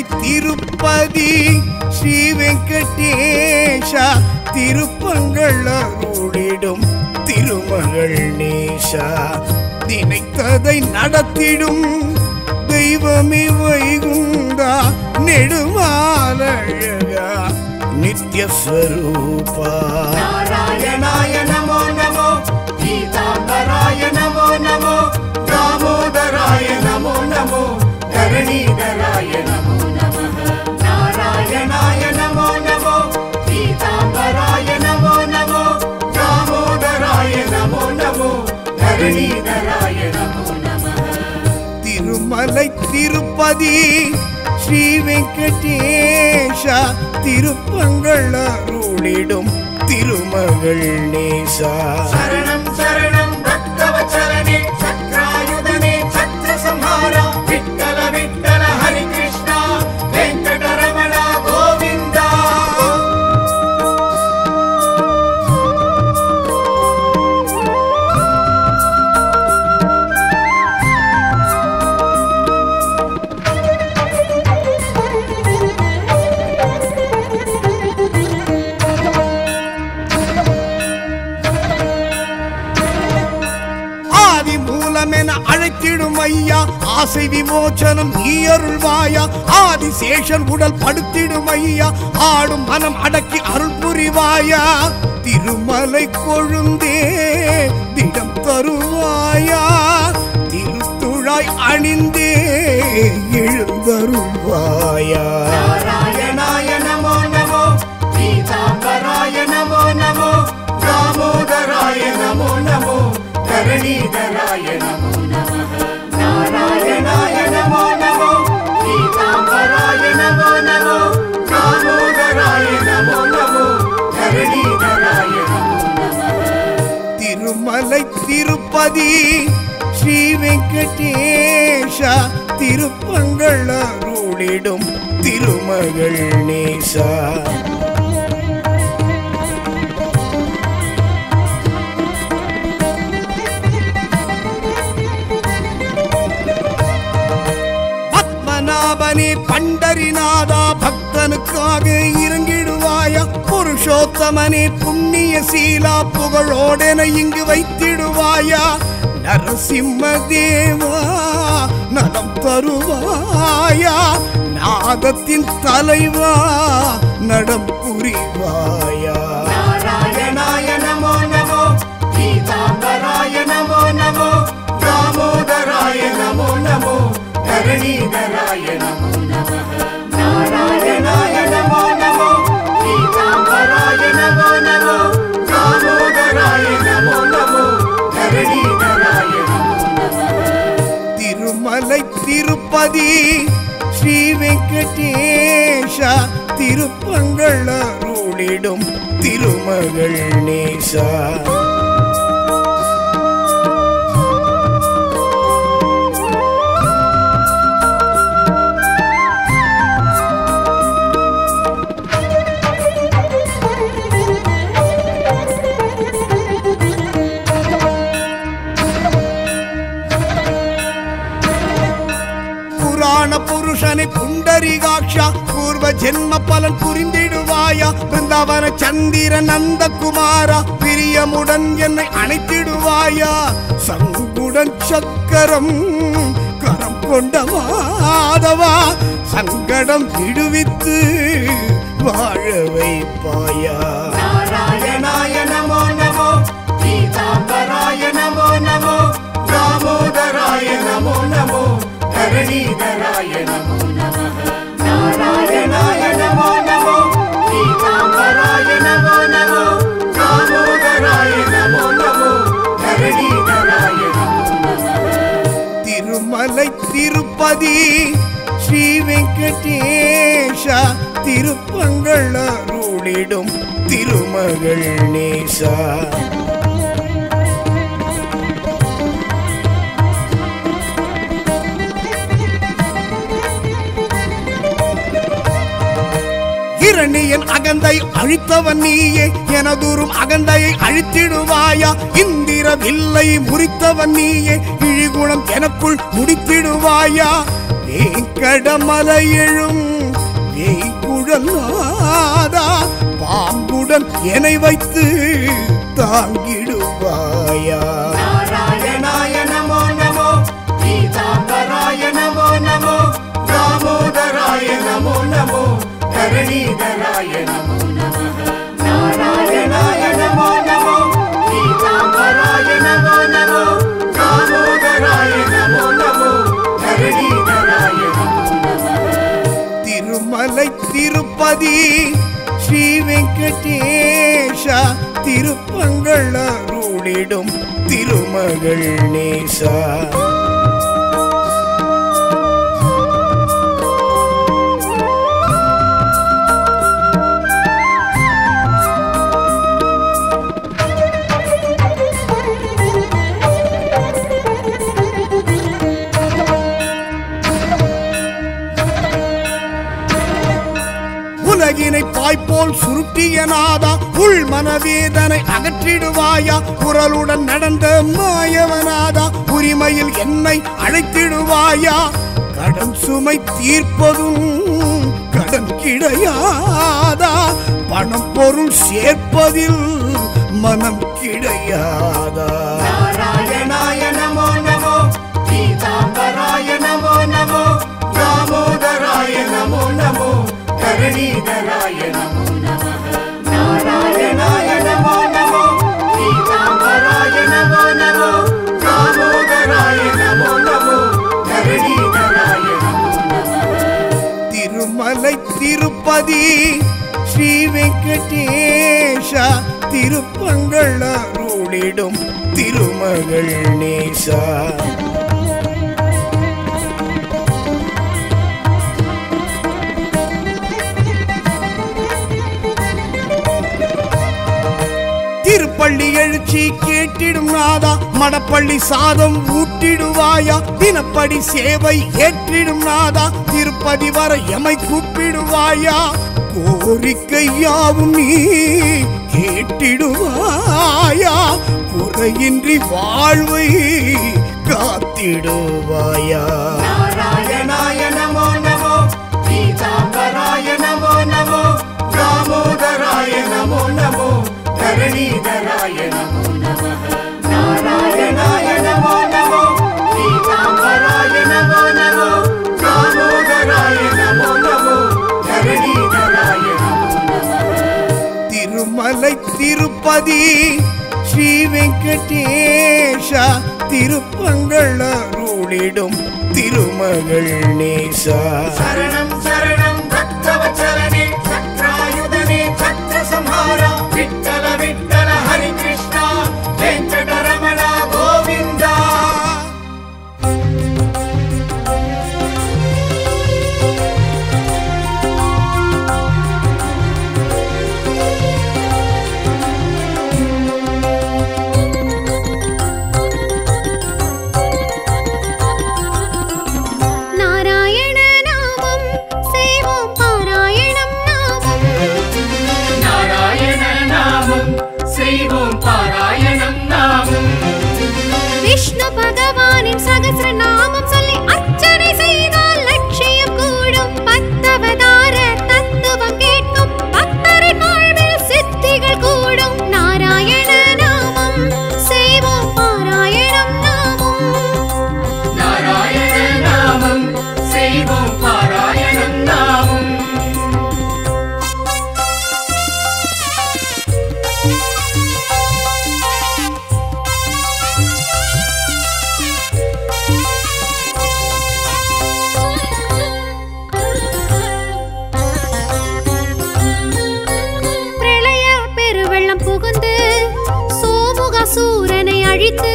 திருப்பதி ஸ்ரீ வெங்கடேஷா திருப்பங்கள் அருளிடும் திருமகள் நேஷா நினைத்ததை நடத்திடும் தெய்வமே வைகுந்தா நெடுமாலழகா நித்யஸ்வரூபா நாராயணாய நமோ நமோ பீதாம்பராய நமோ நமோ தாமோதராய நமோ நமோ தரணீதராய நமோ நமः நாராயணாய நமோ நமோ பீதாம்பராய நமோ நமோ தாமோதராய நமோ நமோ தரணீதராய நமோ நமः திருமலை திருப்பதி ஸ்ரீ வெங்கடேஷா திருப்பங்கள் அருளிடும் திருமகள் நேசா சரணம் சரணம் பக்தவச்சரணே சக்ராயுதனே சத்ர சம்ஹாரா விட்டல விட்டல ஹரி கிருஷ்ணா வெங்கடரமண கோவிந்தா ஆதி மூலமென அழைத்திடும் ஐயா ஆசை விமோச்சனம் நீ அருள்வாயா ஆதி சேஷன் உடல் படுத்திடும் ஐயா ஆடும் மனம் அடக்கி அருள் புரிவாயா திருமலை கொழுந்தே திடம் தருவாயா திருத்துழாய் அணிந்தே எழுந்தருள்வாயா நாராயணாய நமோ நமோ பீதாம்பராய நமோ நமோ தாமோதராய நமோ நமோ தரணீதராய நமோ நமः நாராயணாய நமோ நமோ பீதாம்பராய நமோ நமோ தாமோதராய நமோ நமோ தரணீதராய நமோ நமः திருமலை திருப்பதி ஸ்ரீ வெங்கடேஷா திருப்பங்கள் அருளிடும் திருமகள் நேசா பத்மநாபனே பண்டரிநாதா பக்தனுக்காக இறங்கிடுவாயா புருஷோத்தமனே புண்ணிய சீலா புகழோடென இங்கு வைத்திடுவாயா நரசிம்ம தேவா நலம் தருவாயா நாதத்தின் தலைவா நடம் புரிவாயா நாராயணாய நமோ நமோ பீதாம்பராய நமோ நமோ தாமோதராய நமோ நமோ தரணீதராய நமோ நமः நாராயணாய நமோ நமோ பீதாம்பராய நமோ நமோ தாமோதராய நமோ நமோ தரணீதராய நமோ நமः திருமலை திருப்பதி ஸ்ரீ வெங்கடேஷா திருப்பங்கள் அருளிடும் திருமகள் நேசா புராண புருஷனை புண்டரிகாட்சா பூர்வ ஜென்ம பலன் புரிந்திடுவாயா பிருந்தாவன சந்திர நந்தகுமாரா பிரியமுடன் என்னை அணைத்திடுவாயா சங்குடன் சக்கரம் கரம் கொண்ட மாதவா சங்கடம் விடுவித்து வாழ வைப்பாயா நாராயணாய நமோ நமோ பீதாம்பராய நமோ நமோ தாமோதராய நமோ நமோ தரணீதராய நமோ நமः நாராயணாய நமோ நமோ பீதாம்பராய நமோ நமோ தாமோதராய நமோ நமோ தரணீதராய நமோ நமः திருமலை திருப்பதி ஸ்ரீ வெங்கடேஷா திருப்பங்கள் அருளிடும் திருமகள் நேசா இரணியன் அகந்தை அழித்தவன் நீயே எனதூரும் அகந்தையை அழித்திடுவாயா இந்திர வில்லை முறித்தவன் நீயே இழிகுணம் எனக்குள் முடித்திடுவாயா வேங்கடமலை எழும் வேய்குழல் நாதா பாம்புடன் என்னை வைத்து தாங்கிடுவாயா நாராயணாய நமோ நமோ பீதாம்பராய நமோ நமோ தாமோதராய நமோ நமோ தரணீதராய நமோ நமः நாராயணாய நமோ நமோ பீதாம்பராய நமோ நமோ தாமோதராய நமோ நமோ தரணீதராய நமோ நமः திருமலை திருப்பதி ஸ்ரீ வெங்கடேஷா திருப்பங்கள் அருளிடும் திருமகள் நேசா உலகினை பாய்போல் சுருட்டிய நாதா உள் மனவேதனை அகற்றிடுவாயா குரலுடன் நடந்த மாயவனாதா உரிமையில் என்னை அழைத்திடுவாயா கடன் சுமை தீர்ப்பதும் கடன் கிடையாதா பணம் பொருள் சேர்ப்பதில் மனம் கிடையாதா நாராயணாய நமோ நமோ பீதாம்பராய நமோ நமோ தாமோதராய நமோ நமோ தரணீதராய நமோ நமः நாராயணாய நமோ நமோ பீதாம்பராய நமோ நமோ தாமோதராய நமோ நமோ தரணீதராய நமோ நமः திருமலை திருப்பதி ஸ்ரீ வெங்கடேஷா திருப்பங்கள் அருளிடும் திருமகள் நேசா திருப்பள்ளி எழுச்சி கேட்டிடும் நாதா மடப்பள்ளி சாதம் ஊட்டிடுவாயா தினப்படி சேவை ஏற்றிடும் நாதா திருப்பதி வர எமை கூப்பிடுவாயா கோரிக்கை யாவும் நீ கேட்டிடுவாயா குறையின்றி வாழ்வை காத்திடுவாயா நாராயணாய நமோ நமோ பீதாம்பராய நமோ நமோ தாமோதராய நமோ நமோ தரணீதராய நமோ நமः நாராயணாய நமோ நமோ பீதாம்பராய நமோ நமோ தாமோதராய நமோ நமோ தரணீதராய நமோ நமः திருமலை திருப்பதி ஸ்ரீ வெங்கடேஷா திருப்பங்கள் அருளிடும் திருமகள் நேசா சரணம் சரணம் பக்தவச்சலனே சக்ராயுதனே சக்ர சம்ஹாரா விட்டல விட்டல ஹரி கிருஷ்ணா வெங்கடரமண கோவிந்தா நாராயண நாமம் செய்வோம் பாராயணம் நாமம் நாராயண நாமம் செய்வோம் பாராயணம் நாமம் விஷ்ணு பகவானின் சகஸ்ர நாமம் சொல்லி அர்ச்சனை செய்தால் லட்சியம் கூடும் பத்தவதார தத்துவம் கேட்கும் பக்தரின் வாழ்வில் சித்திகள் கூடும் நாராயண நாமம் செய்வோம் பாராயணம் நாமம் நாராயண நாமம் செய்வோம் பாராயணம் நாமம் பிரளய பெருவெள்ளம் புகுந்து சோமுக சூரனை அழித்து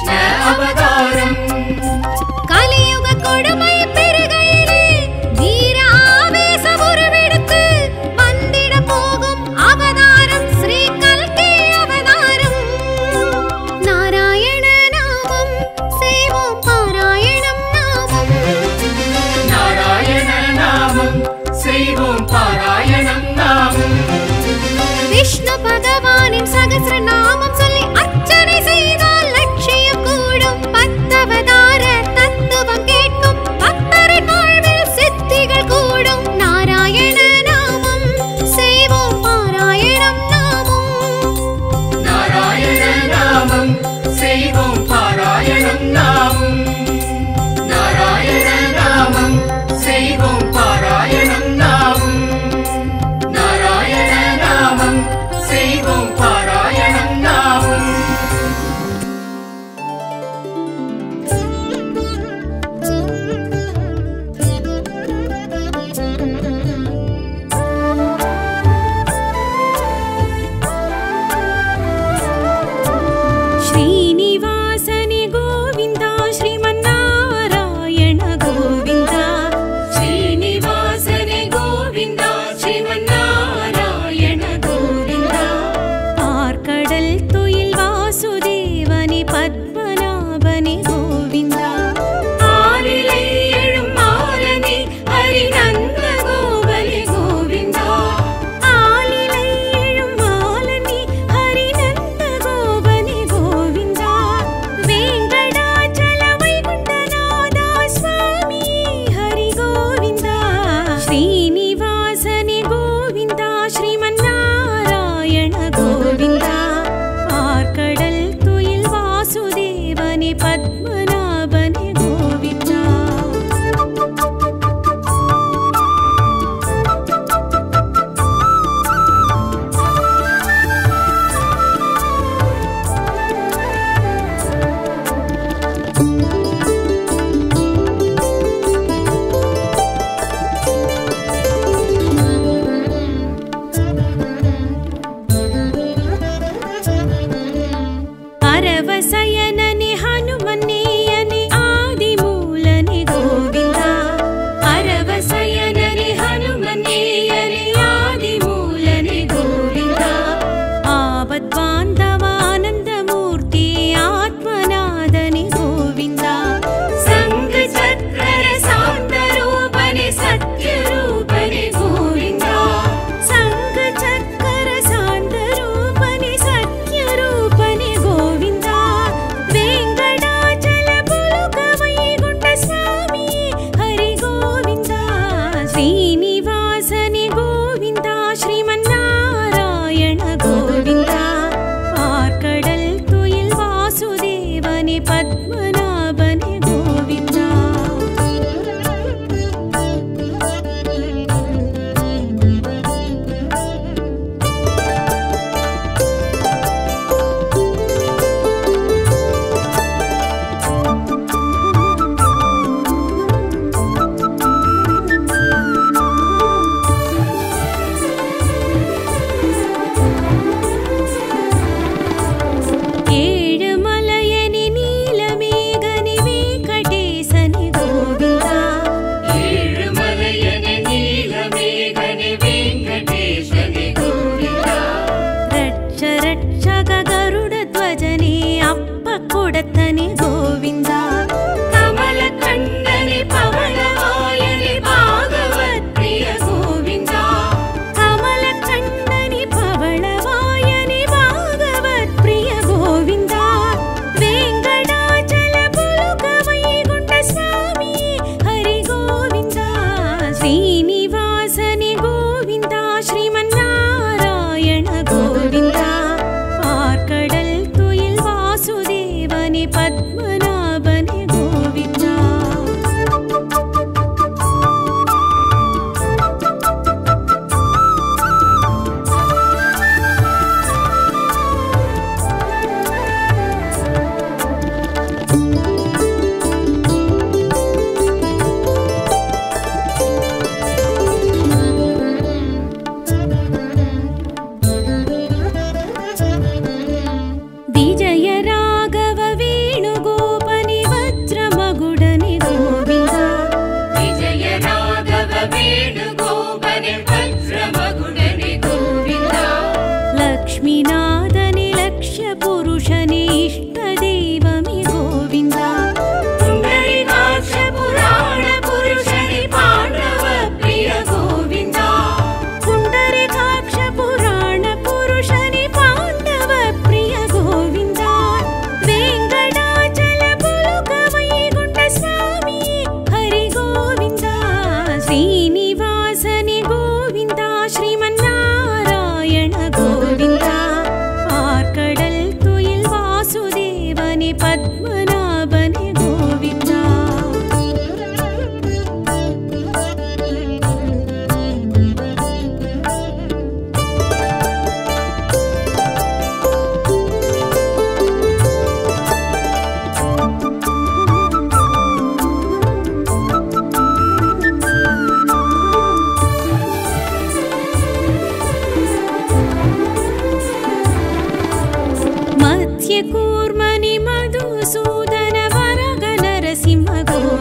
கிருஷ்ண அவதாரம் கலியுக கொடுமை பெருகையிலே வீர ஆவேச உருவெடுத்து வந்திட போகும் அவதாரம் ஸ்ரீ கல்கி அவதாரம் நாராயண நாமம் செய்வோம் பாராயணம் நாமம் நாராயண நாமம் செய்வோம் பாராயணம் நாமம் விஷ்ணு பகவானின் சகசிர நாமம் சொல்லி அர்ச்சனை செய்தால் லட்சியம் கூடும்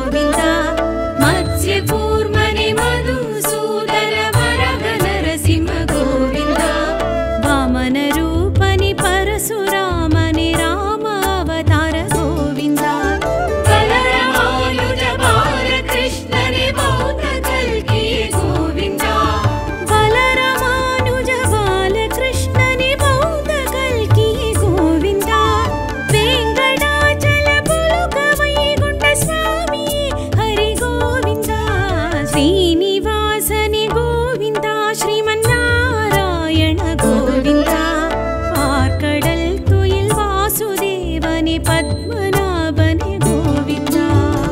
గోవింద మత్స్యకూర్మని మధుసూదన వరద నరసింహ గోవింద వామన రూపని పరశురామని రామ అవతార గోవింద బలరామానుజ బాలకృష్ణని బౌద్ధ కల్కి గోవింద బలరామానుజ బాలకృష్ణని బౌద్ధ కల్కి గోవింద వెంకటాచల పులుక వైగుంఠ స్వామి హరి గోవింద శ్రీనివాసని గోవింద శ్రీమన్నారాయణ గోవింద பார்க்கடல் துயில் வாசுதேவனி பத்மநாபனி கோவிந்தா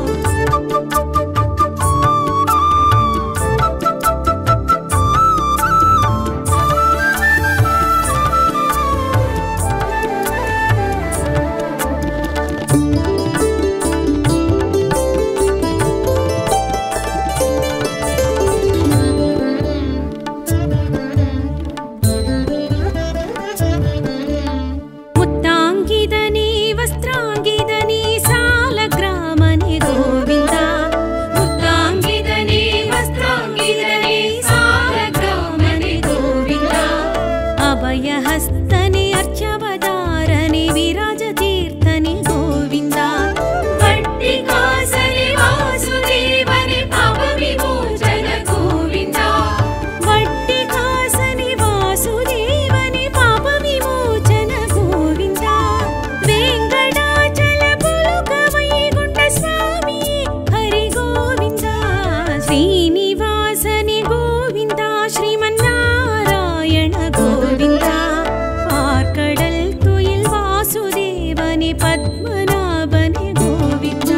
ముత్తాంగిదని వస్త్రాంగిదని సాలగ్రామని గోవింద ముత్తాంగిదని వస్త్రాంగిదని సాలగ్రామని గోవింద అభయహస్తని అర్చవదారని విరాజ తీర్థని గోవింద వట్టికాసని వాసుదేవని పాప విమోచన గోవింద వట్టికాసని వాసుదేవని పాప విమోచన గోవింద వెంకటాచల పులుక వైగుంఠ స్వామి హరి గోవింద శ్రీనివాసని గోవింద శ్రీమన్నారాయణ గోవింద பார்க்கடல் துயில் வாசுதேவனி பத்மநாபனி கோவிந்தா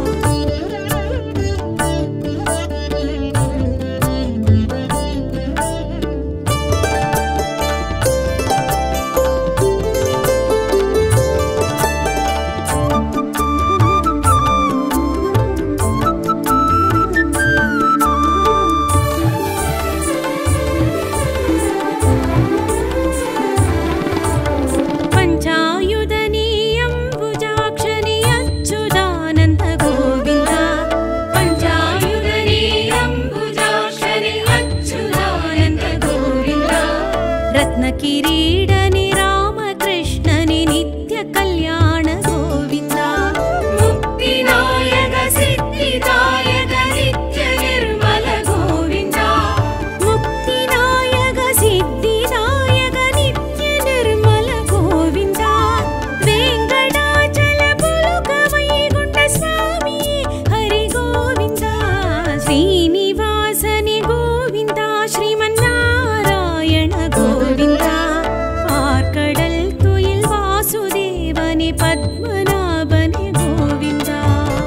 పంచాయుధని అంబుజాక్షని అచ్యుతానంద గోవింద పంచాయుధని అంబుజాక్షని అచ్యుతానంద గోవింద రత్న కిరీడని రామకృష్ణని నిత్య కళ్యాణ గోవింద ముక్తినాయక సిద్ధిదాయక నిత్య నిర్మల గోవింద ముక్తినాయక సిద్ధిదాయక నిత్య నిర్మల గోవింద వెంకటాచల పులుక వైగుంఠ స్వామి హరి గోవింద శ్రీనివాసని గోవింద శ్రీమన్నారాయణ గోవింద பார்க்கடல் துயில் வாசுதேவனி பத்மநாபனி கோவிந்தா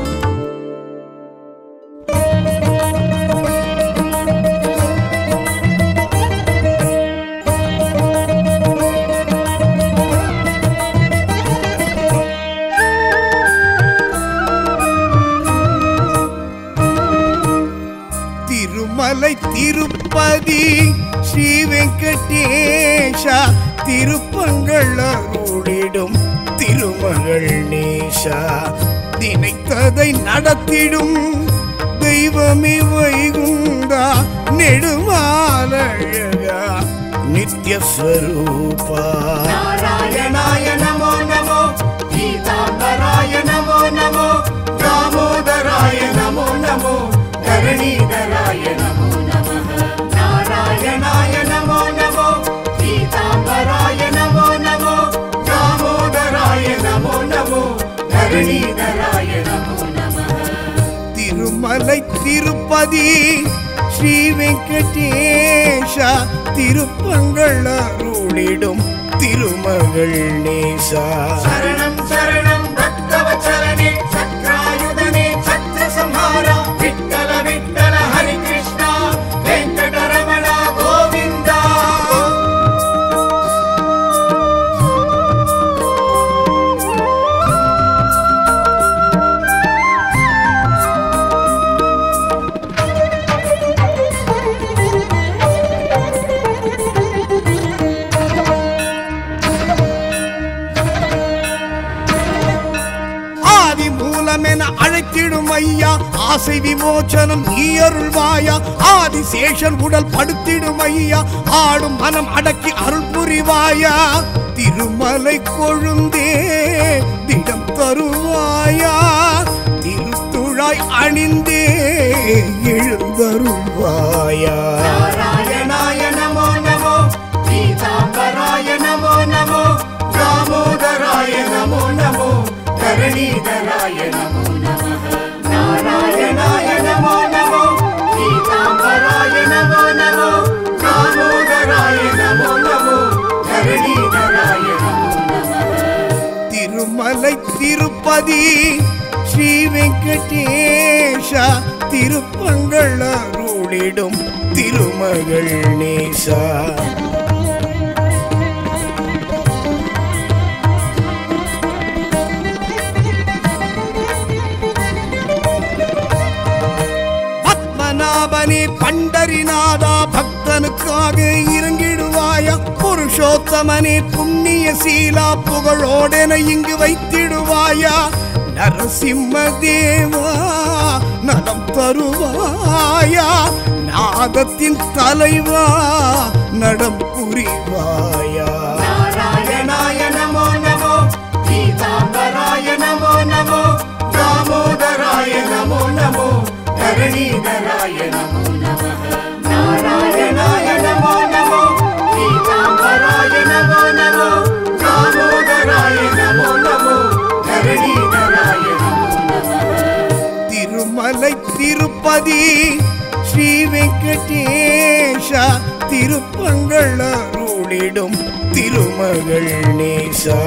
திருமலை திருப்பதி ஸ்ரீ வெங்கடேஷா திருப்பங்கள் அருளிடும் திருமகள் நேஷா நினைத்ததை நடத்திடும் தெய்வமே வைகுந்தா நெடுமாலழகா நித்யஸ்வரூபா నారాయణాయ నమో నమో గీతాంబరాయ నమో నమో దామోదరాయ నమో నమో ధరణీధరాయ నమో నమః నారాయణాయ నమో నమో గీతాంబరాయ నమో నమో దామోదరాయ నమో నమో ధరణీధరాయ నమో నమః திருமலை திருப்பதி ஸ்ரீ வெங்கடேஷா திருப்பங்கள் அருளிடும் திருமகள் நேசா శరణం శరణం భక్తవచరణే చక్రాయుధనే ఛత్ర సంహార విఠల విఠల హరి కృష్ణ వెంకటరమణ గోవింద ஐயா ஆசை விமோச்சனம் நீ அருள்வாயா ஆதிசேஷன் உடல் படுத்திடும் ஐயா ஆடும் மனம் அடக்கி அருள் புரிவாயா திருமலை கொழுந்தே திடம் தருவாயா திருத்துழாய் அணிந்தே எழுந்தருள்வாயா நாராயணாய நமோ நமோ பீதாம்பராய நமோ நமோ தாமோதராய நமோ நமோ தரணீதராய நமோ நமः நாராயணாய நமோ நமோ பீதாம்பராய நமோ நமோ தாமோதராய நமோ நமோ தரணீதராய நமோ நமः திருமலை திருப்பதி ஸ்ரீ வெங்கடேஷா திருப்பங்கள் அருளிடும் திருமகள் நேசா பத்மநாபனே பண்டரிநாதா பக்தனுக்காக இறங்கிடுவாயா புருஷோத்தமனே புண்ணிய சீலா புகழோடென இங்கு வைத்திடுவாயா நரசிம்ம தேவா நலம் தருவாயா நாதத்தின் தலைவா நடம் புரிவாயா நாராயணாய நமோ நமோ பீதாம்பராய நமோ நமோ தாமோதராய நமோ நமோ தரணீதராய நமோ நமः நாராயணாய நமோ நமோ பீதாம்பராய நமோ நமோ தாமோதராய நமோ நமோ தரணீதராய நமோ நமः திருமலை திருப்பதி ஸ்ரீ வெங்கடேஷா திருப்பங்கள் அருளிடும் திருமகள் நேசா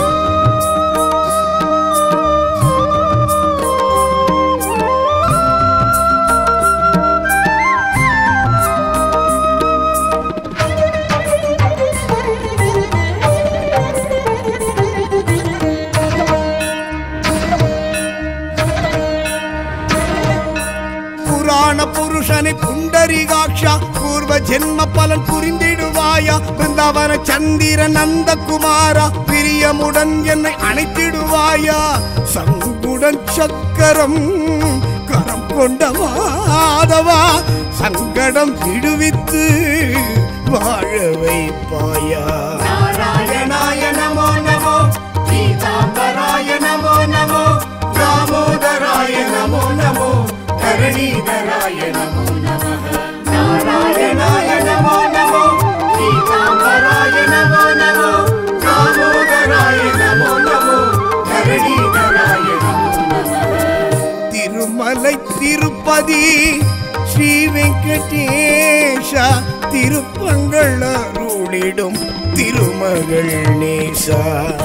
புராண புருஷனை புண்டரிகாட்சா பூர்வ ஜென்ம பலன் புரிந்திடுவாயா பிருந்தாவன சந்திர நந்தகுமாரா பிரியமுடன் என்னை அணைத்திடுவாயா சங்குடன் சக்கரம் கரம் கொண்ட மாதவா சங்கடம் விடுவித்து வாழ வைப்பாயா நாராயணாய நமோ நமோ பீதாம்பராய நமோ நமோ தாமோதராய நமோ நமோ தரணீதராய நமோ நமः நாராயணாய நமோ நமோ பீதாம்பராய நமோ நமோ தாமோதராய நமோ நமோ தரணீதராய நமோ நமः திருமலை திருப்பதி ஸ்ரீ வெங்கடேஷா திருப்பங்கள் அருளிடும் திருமகள் நேசா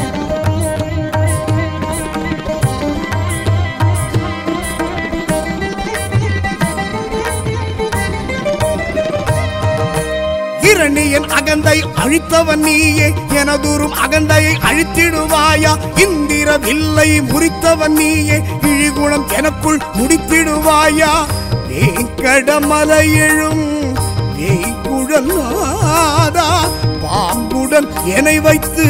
இரணியன் அகந்தை அழித்தவன் நீயே எனதுரும் அகந்தையை அழித்திடுவாயா இந்திர வில்லை முறித்தவன் நீயே இழிகுணம் எனக்குள் முடித்திடுவாயா வேங்கடமலை எழும் வேய்குழல் நாதா பாம்புடன் எனை வைத்து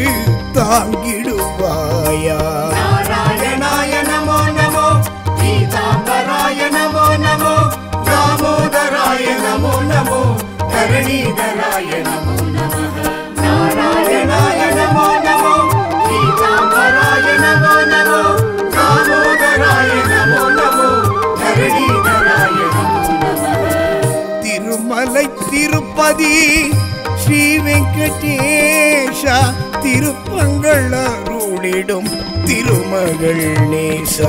தாங்கிடுவாயா நாராயணாய நமோ நமோ பீதாம்பராய நமோ நமோ தாமோதராய நமோ நமோ தரணீதராய நமோ நமः நாராயணாய நமோ நமோ பீதாம்பராய நமோ நமோ தாமோதராய நமோ நமோ தரணீதராய நமோ நமः திருமலை திருப்பதி ஸ்ரீ வெங்கடேஷா திருப்பங்கள் அருளிடும் திருமகள் நேசா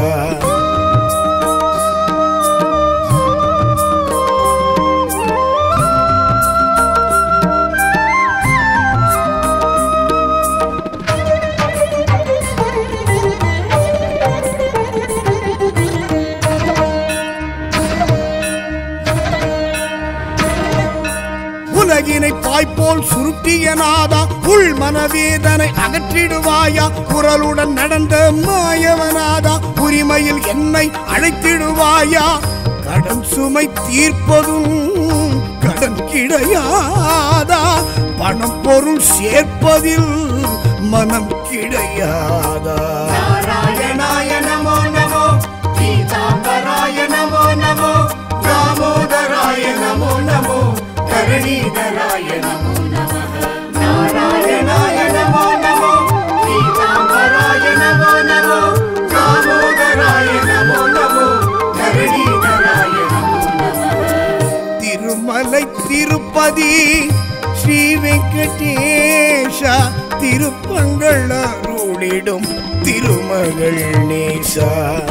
உலகினை பாய்போல் சுருட்டிய நாதா உள் மனவேதனை அகற்றிடுவாயா குரலுடன் நடந்த மாயவனாதா உரிமையில் என்னை அழைத்திடுவாயா கடன் சுமை தீர்ப்பதும் கடன் கிடையாதா பணம் பொருள் சேர்ப்பதில் மனம் கிடையாதா நாராயணாய நமோ நமோ பீதாம்பராய தரணீதராய நமோ நமः நாராயணாய நமோ நமோ பீதாம்பராய நமோ நமோ தாமோதராய நமோ நமோ தரணீதராய நமோ நமः திருமலை திருப்பதி ஸ்ரீ வெங்கடேஷ திருப்பங்கள் அருளிடும் திருமகள் நேசா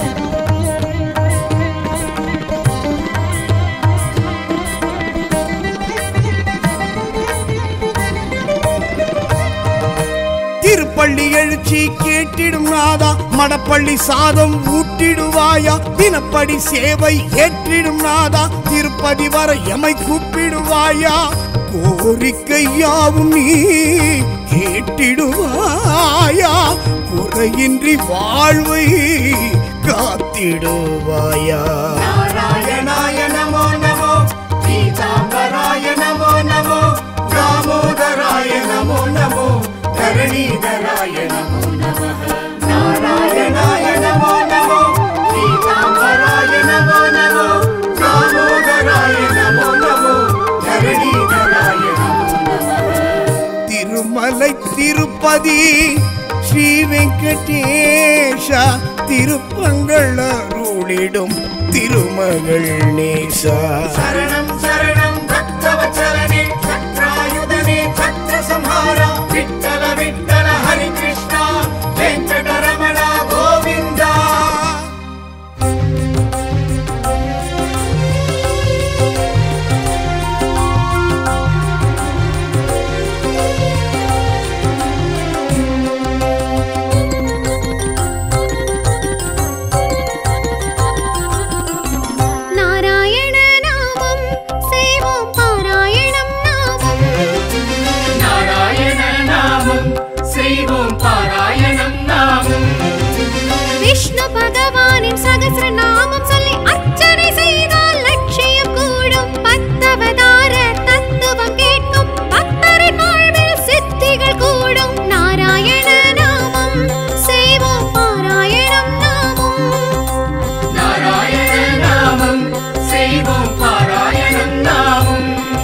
திருப்பள்ளி எழுச்சி கேட்டிடும் நாதா மடப்பள்ளி சாதம் ஊட்டிடுவாயா தினப்படி சேவை ஏற்றிடும் நாதா திருப்பதி வர எமை கூப்பிடுவாயா கோரிக்கை யாவும் நீ கேட்டிடுவாயா குறையின்றி வாழ்வை காத்திடுவாயா நாராயணாய நமோ நமோ பீதாம்பராய நமோ நமோ தாமோதராய நமோ நமோ தரணீதராய நமோ நமः நாராயணாய நமோ நமோ பீதாம்பராய நமோ நமோ தாமோதராய நமோ நமோ தரணீதராய நமோ நமः திருமலை திருப்பதி ஸ்ரீ வெங்கடேஷ திருப்பங்கள் அருளிடும் திருமகள் நேசா சரணம் சரணம் பக்தவச்சலனே சத்ராயுதனே சத்ர சம்ஹாரா விட்டல விட்டல ஹரி கிருஷ்ணா வெங்கடரமண கோவிந்தா நாராயண நாமம் செய்வோம் பாராயணம் நாமம் நாராயண நாமம் செய்வோம் பாராயணம் நாமம் விஷ்ணு பகவானின் சகசிர நாமம் சொல்லி அர்ச்சனை செய்தால் லட்சியம் கூடும் பத்தவதார தத்துவம் கேட்கும் பக்தரின் வாழ்வில் சித்திகள் கூடும் நாராயண நாமம் செய்வோம் பாராயணம் நாமம் நாராயண நாமம் செய்வோம் பாராயணம் நாமம்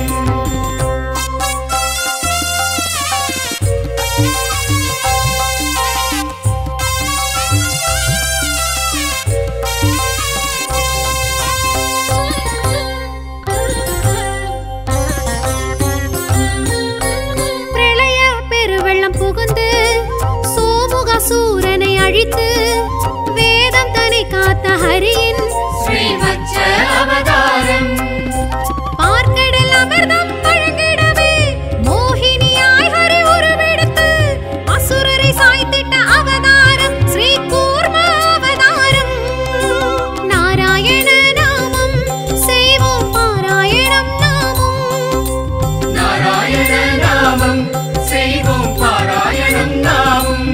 பிரளய பெருவெள்ளம் புகுந்து சோமுக சூரனை அழித்து வேதம் தன்னை காத்த ஹரியின் ஸ்ரீவத்ச அவதாரம் பார்க்கடல் அமிர்தம் வழங்கிடவே மோகினியாய் ஹரி உருவெடுத்து அசுரரை சாய்த்திட்ட அவதாரம் ஸ்ரீ கூர்ம அவதாரம் நாராயண நாமம் செய்வோம் பாராயணம் நாமம் நாராயண நாமம் செய்வோம் பாராயணம் நாமம்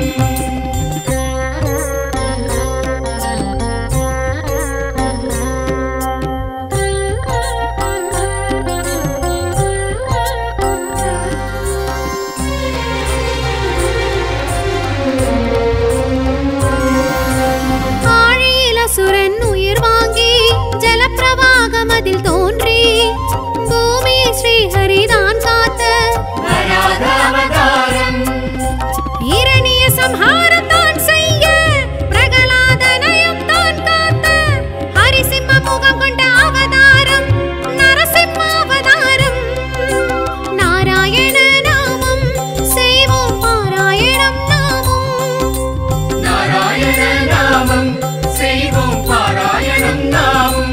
ஆழியில் அசுரன் உயிர் வாங்கி ஜலப்பிரவாகம் அதில் தோன்றி பூமியை ஸ்ரீஹரிதான் காத்த வராத அவதாரம் இரணிய சம்ஹாரம் தான் செய்ய பிரகலாதனையும் தான் காத்த ஹரிசிம்ம முகம் கொண்ட அவதாரம் நரசிம்ம அவதாரம் நாராயண நாமம் செய்வோம் பாராயணம் நாமம் நாராயண நாமம் செய்வோம் பாராயணம் நாமம்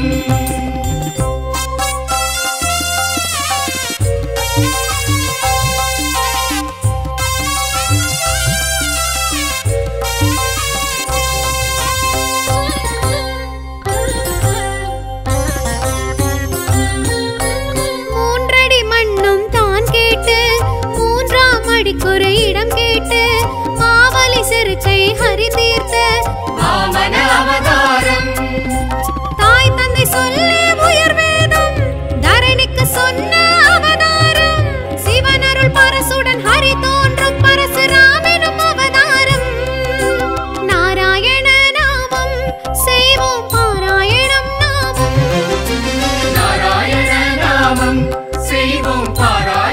மூன்றடி மண்ணும் தான் கேட்டு மூன்றாம் அடிக்குறை இடம் கேட்டு மாவலி செருக்கை ஹரி தீர்த்த வாமன அவதாரம் தாய் தந்தை சொல்லி உயர் வேதம் தரணிக்கு சொன்ன அவதாரம் சிவனருள் பரசுடன் ஹரி தோன்றும் பரசுராமெனும் அவதாரம் நாராயண நாமம் செய்வோம் பாராயணம் நாமம் நாராயண நாமம் செய்வோம் பாராயணம்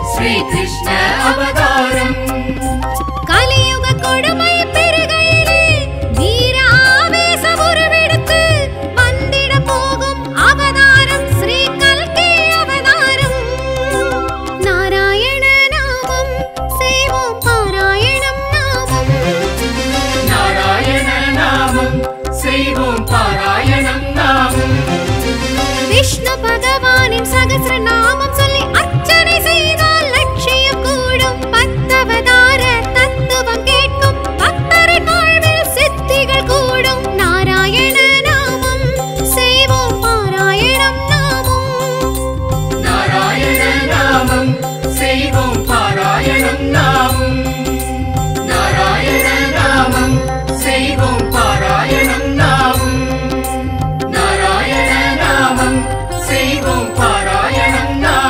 ஸ்ரீ கிருஷ்ண அவதாரம் கலியுக கொடுமை பெருகையிலே வீர ஆவேச உருவெடுத்து வந்திட போகும் அவதாரம் ஸ்ரீ கல்கி அவதாரம் நாராயண நாமம் செய்வோம் பாராயணம் நாமம் நாராயண நாமம் செய்வோம் பாராயணம் நாமம் விஷ்ணு பகவானின் சகசிர நாமம் சொல்லி அர்ச்சனை செய்தால் லட்சியம் கூடும் பத்தவதார தத்துவம் கேட்கும் பக்தரின் வாழ்வில் சித்திகள் கூடும் நாராயண நாமம் செய்வோம் பாராயணம் நாமம் நாராயண நாமம் செய்வோம் பாராயணம் நாமம் நாராயண நாமம் செய்வோம் பாராயணம் நாமம் நாராயண நாமம் செய்வோம் பாராயணம் நாமம்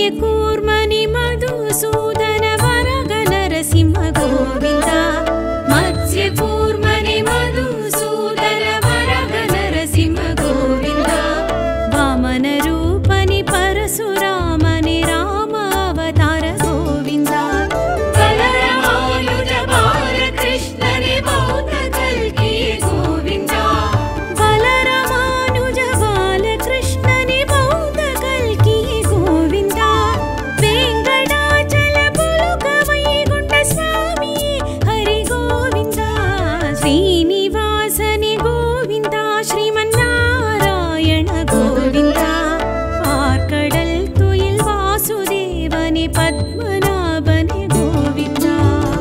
मत्स्यकूर्मणि मधुसूदन वरग नरसिंह गोविन्द मत्स्यकूर्मणि मधुसूदन वरग नरसिंह गोविन्द वामनरूपनि परशुरामनि रामावतार गोविन्द बलरामानुज बालकृष्णनि बौद्ध कल्की गोविन्द बलरामानुज बालकृष्णनि बौद्ध कल्की गोविन्द वेङ्कटाचल पुलुक वैकुण्ठ स्वामी हरि गोविन्द श्रीनिवासनि गोविन्द श्रीमन्नारायण गोविन्द ஆர்கடல் துயில் வாசுதேவனே பத்மநாபனே கோவிந்தா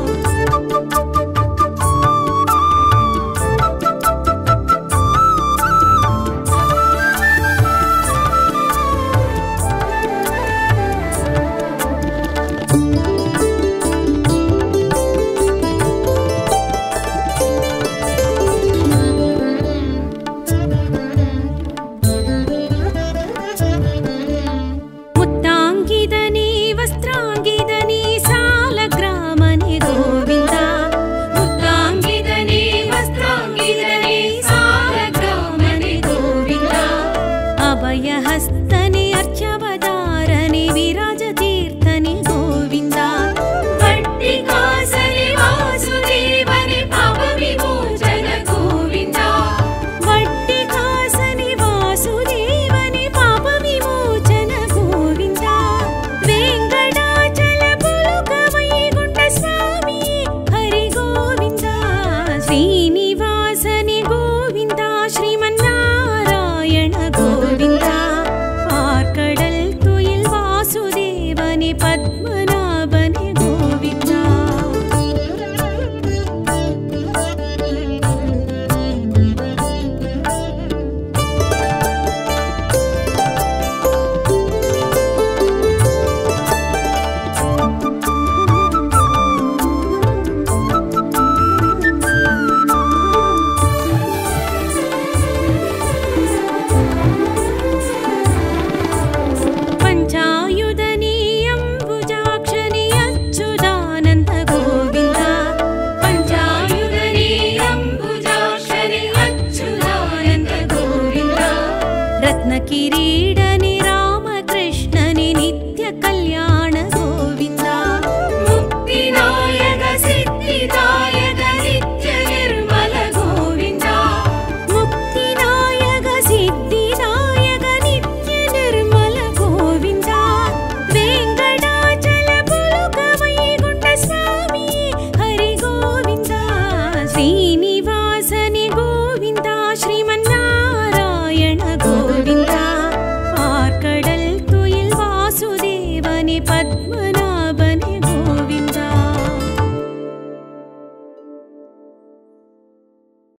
ಮುತ್ತಾಂಗಿದನಿ ವಸ್ತ್ರಾಂಗಿದನಿ ಸಾಲಗ್ರಾಮನೆ ಗೋವಿಂದ ಮುತ್ತಾಂಗಿದನಿ ವಸ್ತ್ರಾಂಗಿದನಿ ಸಾಲಗ್ರಾಮನೆ ಗೋವಿಂದ ಅಭಯಹಸ್ತನೆ ಅರ್ಚವದಾರನೆ ವಿರಾಜತೀರ್ಥನೆ ಗೋವಿಂದ ಭಟ್ಟಿಕಾಸನೆ ವಾಸುದೇವನೆ ಪಾಪ ವಿಮೋಚನ ಗೋವಿಂದ ವಟ್ಟಿಕಾಸನೆ ವಾಸುದೇವನೆ ಪಾಪ ವಿಮೋಚನ ಗೋವಿಂದ ವೆಂಕಟಾಚಲ ಪುಲುಕ ವೈಗುಂಠ ಸ್ವಾಮಿ ಹರಿ ಗೋವಿಂದ ಶ್ರೀನಿವಾಸನೆ ಗೋವಿಂದ ಶ್ರೀಮನ್ನಾರಾಯಣ ಗೋವಿಂದ ಆರ್ಕಡಲ್ ತುಯಿಲ್ ವಾಸುದೇವನೆ ಪದ್ಮನಾಭನೆ ಗೋವಿಂದ ಪಂಚಾಯುಧನಿ ಅಂಬುಜಾಕ್ಷನಿ ಅಚ್ಯುತಾನಂದ ಗೋವಿಂದ ಪಂಚಾಯುಧನಿ ಅಂಬುಜಾಕ್ಷನಿ ಅಚ್ಯುತಾನಂದ ಗೋವಿಂದ ರತ್ನ ಕಿರೀಡನಿ ರಾಮಕೃಷ್ಣನಿ ನಿತ್ಯ ಕಲ್ಯಾಣ ಗೋವಿಂದ ಮುಕ್ತಿನಾಯಕ ಸಿದ್ಧಿದಾಯಕ ನಿತ್ಯ ನಿರ್ಮಲ ಗೋವಿಂದ ಮುಕ್ತಿನಾಯಕ ಸಿದ್ಧಿದಾಯಕ ನಿತ್ಯ ನಿರ್ಮಲ ಗೋವಿಂದ ವೆಂಕಟಾಚಲ ಪುಲುಕ ವೈಗುಂಠ ಸ್ವಾಮಿ ಹರಿ ಗೋವಿಂದ ಶ್ರೀನಿವಾಸನೆ ಗೋವಿಂದ ಶ್ರೀಮನ್ನಾರಾಯಣ ಗೋವಿಂದ ಆರ್ಕಡಲ್ ತುಯಿಲ್ ವಾಸುದೇವನೆ ಪದ್ಮನ